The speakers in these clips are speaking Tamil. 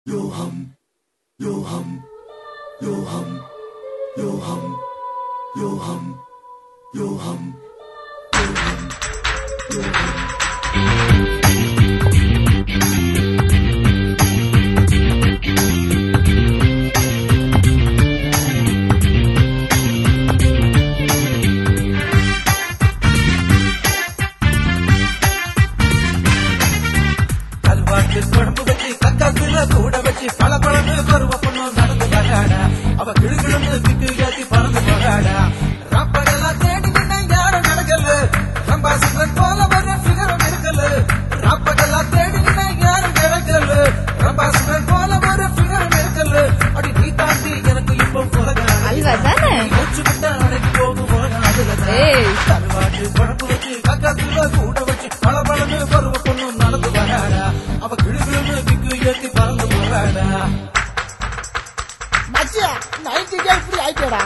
Yo hum, yo hum, yo hum, yo hum, yo hum, yo hum, yo hum, yo hum. கல்வாட்டு குழம்பு வச்சு கக்காசுல கூட வச்சு பல பழந்து பருவ பொண்ணு நடந்து வராடா அவ கிழுகிழந்து திக்கு ஏத்தி பறந்து போறாடா ராப்பகெல்லாம் தேடி நின்ன யாரும் நடக்கல ரம்பாசுரன் போல ஒரு ஃபிகரும் இருக்கல ராப்பகெல்லாம் தேடி நின்ன யாரும் நடக்கல ரம்பாசுரன் போல ஒரு ஃபிகரும் இருக்கல அடி நீ தாண்டி எனக்கு இப்போ உலகம் அல்வா தானே வச்சுக்கிட்டா அடங்கி போகும் உலகம் அதுலதான் ஏய். கருவாட்டு குழம்பு வச்சு கக்காசுல கூட வச்சு பல பழந்து பருவ பொண்ணு நடந்து வராடா அவ கிழுகிழந்து திக்கு ஏத்தி பறந்து போறாடா மச்சியா நைன்டிக்கே இப்படி ஆயிட்டடா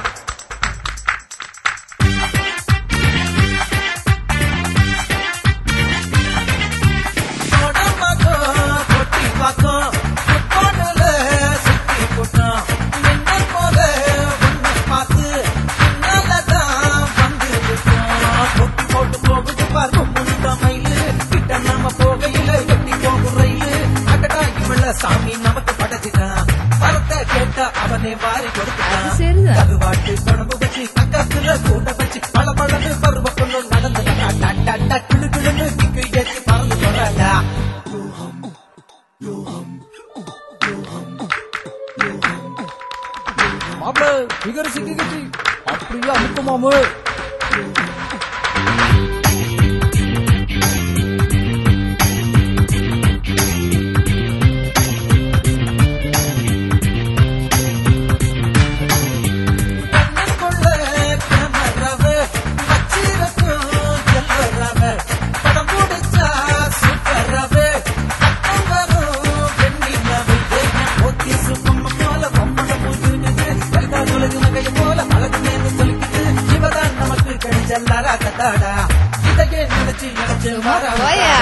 சாமி நமக்கு படைச்சிட்டான் வரத்தை கேட்டா அவனே வாரி கொடுத்தான் அது சரிதான். கருவாட்டு குழம்பு வச்சு பக்கத்துல கூட வச்சு பல பழந்து பருவ கொண்டு நடந்து கிளு கிளுன்னு திக்கு ஏற்றி பறந்து போறாடா மாப்பிள ஃபிகர் சிக்கிக்கிச்சு அப்படியே அமுக்கு மாமு கண்ணுக்குள்ள கேமராவை வச்சிருக்கும் எல்லராவை. படம் பிடிச்சா சூப்பராவை. பக்கம் வரும் வெண்ணிலாவை. ஏன் போத்தி சும்ம போல பொம்மன பூஜிருக்குது. கல்கால் உலகு நகையை போல அழகு மேல சொல்லிக்குது. இவதான் நமக்கு கிடைச்ச லராக்கத்தாடா. இதையே நினைச்சு நினைச்சு மாறாம போயா.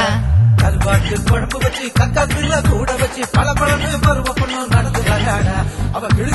கல்வாட்டு குழம்பு வச்சு கக்காத்துல கூட வச்சு பல பழந்து பருவ பொண்ணு நடந்து வராடா அவ கிழு